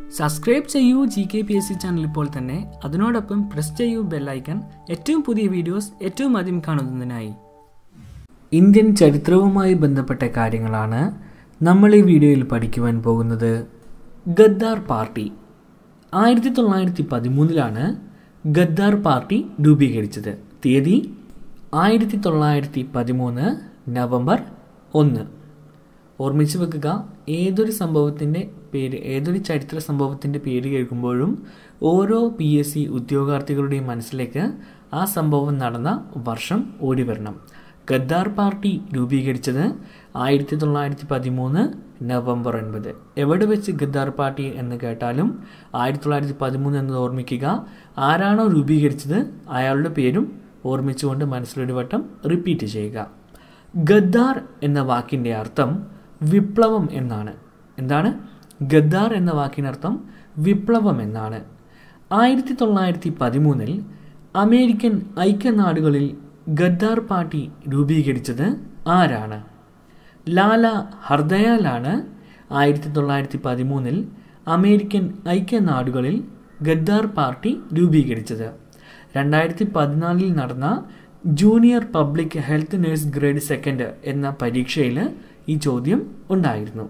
subscribe ചെയ്യൂ G K P S C channel ഇപ്പോൾ തന്നെ അതിനോടൊപ്പം പ്രസ് ചെയ്യൂ ബെല്ലൈക്കൺ ഏറ്റവും പുതിയ വീഡിയോസ് ഏറ്റവും ആദ്യം കാണുന്നതിനായി ഇന്ത്യൻ ചരിത്രവുമായി ബന്ധപ്പെട്ട കാര്യങ്ങളാണ് നമ്മൾ ഈ വീഡിയോയിൽ പഠിക്കുവാൻ പോകുന്നത് ഗദ്ദാർ പാർട്ടി ആയിരത്തി തൊള്ളായിരത്തി പതിമൂന്നിലാണ് ഗദ്ദാർ പാർട്ടി രൂപീകരിച്ചത് തീയതി ആയിരത്തി തൊള്ളായിരത്തി പതിമൂന്ന് നവംബർ ഒന്ന് ഓർമ്മിച്ച് വെക്കുക ഏതൊരു സംഭവത്തിൻ്റെ പേര് ഏതൊരു ചരിത്ര സംഭവത്തിൻ്റെ പേര് കേൾക്കുമ്പോഴും ഓരോ പി എസ് സി ഉദ്യോഗാർത്ഥികളുടെയും മനസ്സിലേക്ക് ആ സംഭവം നടന്ന വർഷം ഓടി വരണം ഗദ്ദാർ പാർട്ടി രൂപീകരിച്ചത് ആയിരത്തി തൊള്ളായിരത്തി പതിമൂന്ന് നവംബർ ഒൻപത് എവിടെ വെച്ച് ഗദ്ദാർ പാർട്ടി എന്ന് കേട്ടാലും ആയിരത്തി തൊള്ളായിരത്തി പതിമൂന്ന് എന്ന് ഓർമ്മിക്കുക ആരാണോ രൂപീകരിച്ചത് അയാളുടെ പേരും ഓർമ്മിച്ചുകൊണ്ട് മനസ്സിലൊരു വട്ടം റിപ്പീറ്റ് ചെയ്യുക ഗദ്ദാർ എന്ന വാക്കിൻ്റെ അർത്ഥം വിപ്ലവം എന്നാണ് എന്താണ് ഗദ്ദാർ എന്ന വാക്കിനർത്ഥം വിപ്ലവം എന്നാണ് ആയിരത്തി തൊള്ളായിരത്തി പതിമൂന്നിൽ അമേരിക്കൻ ഐക്യനാടുകളിൽ ഗദ്ദാർ പാർട്ടി രൂപീകരിച്ചത് ആരാണ് ലാല ഹർദയാലാണ് ആയിരത്തി തൊള്ളായിരത്തി പതിമൂന്നിൽ അമേരിക്കൻ ഐക്യനാടുകളിൽ ഗദ്ദാർ പാർട്ടി രൂപീകരിച്ചത് രണ്ടായിരത്തി പതിനാലിൽ നടന്ന junior public health nurse grade second എന്ന പരീക്ഷയിൽ ഈ ചോദ്യം ഉണ്ടായിരുന്നു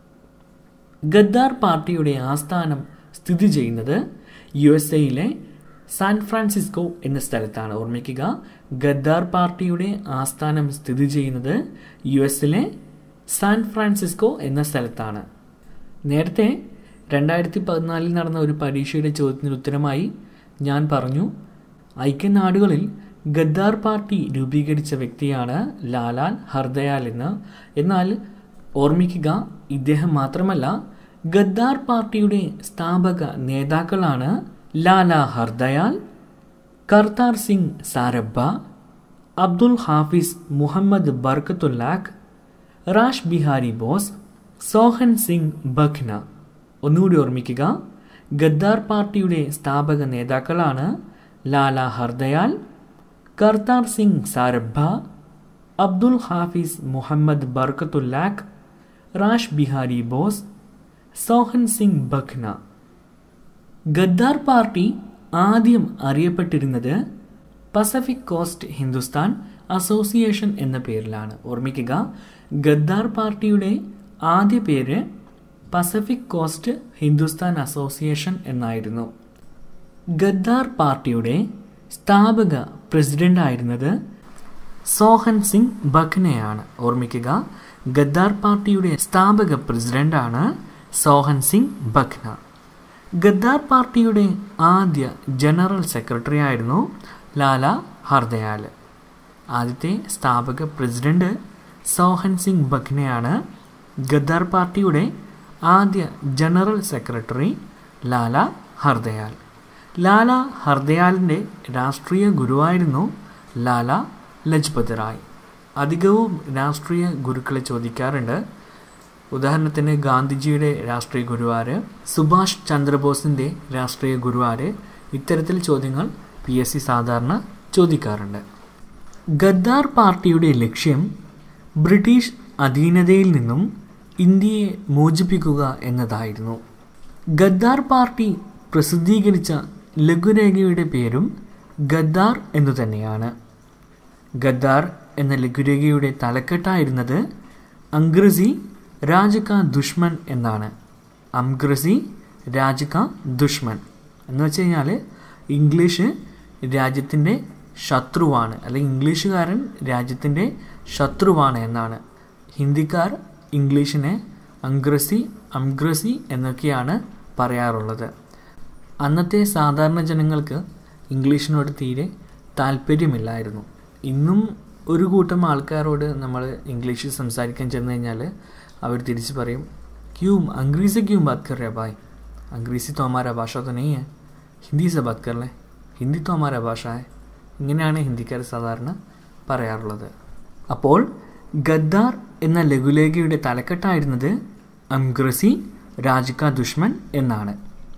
ഗദ്ദാർ പാർട്ടിയുടെ ആസ്ഥാനം സ്ഥിതി ചെയ്യുന്നത് യു എസ് എയിലെ സാൻ ഫ്രാൻസിസ്കോ എന്ന സ്ഥലത്താണ് ഓർമ്മിക്കുക ഗദ്ദാർ പാർട്ടിയുടെ ആസ്ഥാനം സ്ഥിതി ചെയ്യുന്നത് യു എസിലെ സാൻ ഫ്രാൻസിസ്കോ എന്ന സ്ഥലത്താണ് നേരത്തെ രണ്ടായിരത്തി പതിനാലിൽ നടന്ന ഒരു പരീക്ഷയുടെ ചോദ്യത്തിന് ഉത്തരമായി ഞാൻ പറഞ്ഞു ഐക്യനാടുകളിൽ ഗദ്ദാർ പാർട്ടി രൂപീകരിച്ച വ്യക്തിയാണ് ലാലാൽ ഹർദയാൽ എന്ന് എന്നാൽ ഓർമ്മിക്കുക ഇദ്ദേഹം മാത്രമല്ല ഗദ്ദാർ പാർട്ടിയുടെ സ്ഥാപക നേതാക്കളാണ് ലാല ഹർദയാൽ കർത്താർ സിംഗ് സാരബ്ബ അബ്ദുൽ ഹാഫിസ് മുഹമ്മദ് ബർക്കത്തുല്ലാഖ് റാഷ് ബിഹാരി ബോസ് സോഹൻ സിംഗ് ബഖ്ന ഒന്നുകൂടി ഓർമ്മിക്കുക ഗദ്ദാർ പാർട്ടിയുടെ സ്ഥാപക നേതാക്കളാണ് ലാല ഹർദയാൽ കർത്താർ സിംഗ് സാരബ്ബ അബ്ദുൽ ഹാഫിസ് മുഹമ്മദ് ബർക്കത്തുല്ലാഖ് റാഷ് ബിഹാരി ബോസ് സോഹൻ സിംഗ് ബഖ്ന ഗദ്ദാർ പാർട്ടി ആദ്യം അറിയപ്പെട്ടിരുന്നത് പസഫിക് കോസ്റ്റ് ഹിന്ദുസ്ഥാൻ അസോസിയേഷൻ എന്ന പേരിലാണ് ഓർമ്മിക്കുക ഗദ്ദാർ പാർട്ടിയുടെ ആദ്യ പേര് പസഫിക് കോസ്റ്റ് ഹിന്ദുസ്ഥാൻ അസോസിയേഷൻ എന്നായിരുന്നു ഗദ്ദാർ പാർട്ടിയുടെ സ്ഥാപക പ്രസിഡന്റ് ആയിരുന്നത് സോഹൻ സിംഗ് ബഖ്നയാണ് ഓർമ്മിക്കുക ഗദ്ദാർ പാർട്ടിയുടെ സ്ഥാപക പ്രസിഡന്റാണ് സോഹൻ സിംഗ് ബഖ്ന ഗദ്ദാർ പാർട്ടിയുടെ ആദ്യ ജനറൽ സെക്രട്ടറി ആയിരുന്നു ലാല ഹർദയാൽ ആദ്യത്തെ സ്ഥാപക പ്രസിഡന്റ് സോഹൻ സിംഗ് ബഖ്നയാണ് ഗദ്ദാർ പാർട്ടിയുടെ ആദ്യ ജനറൽ സെക്രട്ടറി ലാല ഹർദയാൽ ലാല ഹർദയാലിൻ്റെ രാഷ്ട്രീയ ഗുരുവായിരുന്നു ലാല ലജ്പത് റായ് അധികവും രാഷ്ട്രീയ ഗുരുക്കളെ ചോദിക്കാറുണ്ട് ഉദാഹരണത്തിന് ഗാന്ധിജിയുടെ രാഷ്ട്രീയ ഗുരുവാര് സുഭാഷ് ചന്ദ്രബോസിൻ്റെ രാഷ്ട്രീയ ഗുരുവാര് ഇത്തരത്തിൽ ചോദ്യങ്ങൾ പി എസ് സി സാധാരണ ചോദിക്കാറുണ്ട് ഗദ്ദാർ പാർട്ടിയുടെ ലക്ഷ്യം ബ്രിട്ടീഷ് അധീനതയിൽ നിന്നും ഇന്ത്യയെ മോചിപ്പിക്കുക എന്നതായിരുന്നു ഗദ്ദാർ പാർട്ടി പ്രസിദ്ധീകരിച്ച ലഘുരേഖയുടെ പേരും ഗദ്ദാർ എന്നു തന്നെയാണ് ഗദ്ദാർ എന്ന ലഘുരേഖയുടെ തലക്കെട്ടായിരുന്നത് അംഗ്രസി രാജക ദുഷ്മൻ എന്നാണ് അംഗ്രസി രാജക ദുഷ്മൻ എന്ന് വെച്ച് കഴിഞ്ഞാൽ ഇംഗ്ലീഷ് രാജ്യത്തിൻ്റെ ശത്രുവാണ് അല്ലെങ്കിൽ ഇംഗ്ലീഷുകാരൻ രാജ്യത്തിൻ്റെ ശത്രുവാണ് എന്നാണ് ഹിന്ദിക്കാർ ഇംഗ്ലീഷിനെ അംഗ്രസി അംഗ്രസി എന്നൊക്കെയാണ് പറയാറുള്ളത് അന്നത്തെ സാധാരണ ജനങ്ങൾക്ക് ഇംഗ്ലീഷിനോട് തീരെ താല്പര്യമില്ലായിരുന്നു ഇന്നും ഒരു കൂട്ടം ആൾക്കാരോട് നമ്മൾ ഇംഗ്ലീഷിൽ സംസാരിക്കാൻ ചെന്ന് കഴിഞ്ഞാൽ അവർ തിരിച്ച് പറയും ക്യൂം अंग्रेजी क्यों बात कर रहे भाई अंग्रेजी तो हमारा भाषा तो नहीं है ഹിന്ദി से बात कर ले ഹിന്ദി तो हमारा ഭാഷ है ഇങ്ങനെയാണ് ഹിന്ദിക്കാർ സാധാരണ പറയാറുള്ളത് അപ്പോൾ ഗദ്ദാർ എന്ന ലഘുലേഖയുടെ തലക്കെട്ടായിരുന്നത് അംഗ്രസി രാജിക ദുഷ്മൻ എന്നാണ്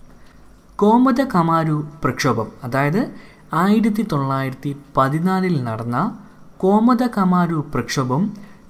കോമത കമാരു പ്രക്ഷോഭം അതായത് ആയിരത്തി തൊള്ളായിരത്തി പതിനാലിൽ നടന്ന കോമത കമാരു പ്രക്ഷോഭം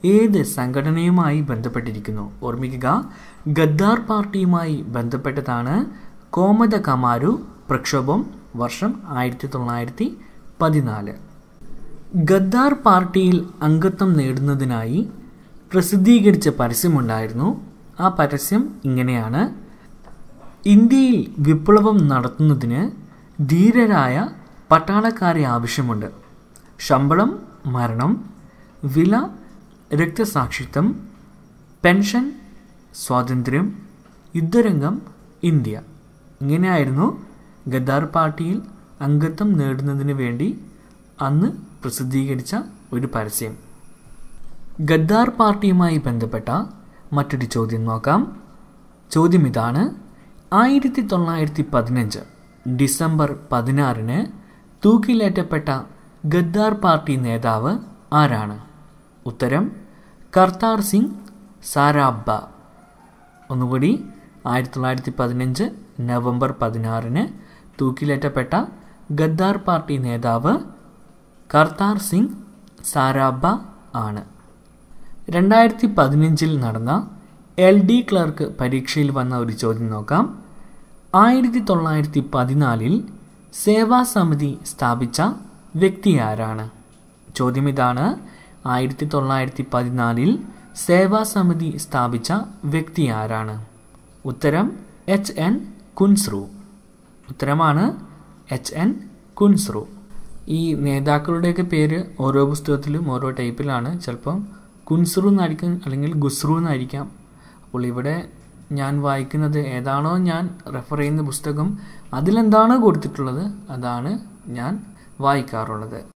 ഏത് സംഘടനയുമായി ബന്ധപ്പെട്ടിരിക്കുന്നു ഓർമ്മിക്കുക ഗദ്ദാർ പാർട്ടിയുമായി ബന്ധപ്പെട്ടതാണ് കോമത കമാരു പ്രക്ഷോഭം വർഷം ആയിരത്തി തൊള്ളായിരത്തി പതിനാല് ഗദ്ദാർ പാർട്ടിയിൽ അംഗത്വം നേടുന്നതിനായി പ്രസിദ്ധീകരിച്ച പരസ്യമുണ്ടായിരുന്നു ആ പരസ്യം ഇങ്ങനെയാണ് ഇന്ത്യയിൽ വിപ്ലവം നടത്തുന്നതിന് ധീരരായ പട്ടാളക്കാരെ ആവശ്യമുണ്ട് ശമ്പളം മരണം വില രക്തസാക്ഷിത്വം പെൻഷൻ സ്വാതന്ത്ര്യം യുദ്ധരംഗം ഇന്ത്യ ഇങ്ങനെയായിരുന്നു ഗദ്ദാർ പാർട്ടിയിൽ അംഗത്വം നേടുന്നതിന് വേണ്ടി അന്ന് പ്രസിദ്ധീകരിച്ച ഒരു പരസ്യം ഗദ്ദാർ പാർട്ടിയുമായി ബന്ധപ്പെട്ട മറ്റൊരു ചോദ്യം നോക്കാം ചോദ്യം ഇതാണ് ആയിരത്തി തൊള്ളായിരത്തി പതിനഞ്ച് ഡിസംബർ പതിനാറിന് തൂക്കിലേറ്റപ്പെട്ട ഗദ്ദാർ പാർട്ടി നേതാവ് ആരാണ് ഉത്തരം കർത്താർ സിംഗ് സാരാബ്ബ ഒന്നുകൂടി ആയിരത്തി തൊള്ളായിരത്തി പതിനഞ്ച് നവംബർ പതിനാറിന് തൂക്കിലേറ്റപ്പെട്ട ഗദ്ദാർ പാർട്ടി നേതാവ് കർത്താർ സിംഗ് സാരാബ്ബ ആണ് രണ്ടായിരത്തി പതിനഞ്ചിൽ നടന്ന എൽ ഡി ക്ലർക്ക് പരീക്ഷയിൽ വന്ന ഒരു ചോദ്യം നോക്കാം ആയിരത്തി തൊള്ളായിരത്തി പതിനാലിൽ സേവാ സമിതി സ്ഥാപിച്ച വ്യക്തി ആരാണ് ചോദ്യം ഇതാണ് ആയിരത്തി തൊള്ളായിരത്തി പതിനാലിൽ സേവാ സമിതി സ്ഥാപിച്ച വ്യക്തി ആരാണ് ഉത്തരം എച്ച് എൻ കുൻസ്രു ഉത്തരമാണ് എച്ച് എൻ കുൻസ്രു ഈ നേതാക്കളുടെയൊക്കെ പേര് ഓരോ പുസ്തകത്തിലും ഓരോ ടൈപ്പിലാണ് ചിലപ്പം കുൻസ്രു എന്നായിരിക്കും അല്ലെങ്കിൽ ഗുസ്രു എന്നായിരിക്കാം അപ്പോൾ ഇവിടെ ഞാൻ വായിക്കുന്നത് ഏതാണോ ഞാൻ റെഫർ ചെയ്യുന്ന പുസ്തകം അതിലെന്താണോ കൊടുത്തിട്ടുള്ളത് അതാണ് ഞാൻ വായിക്കാറുള്ളത്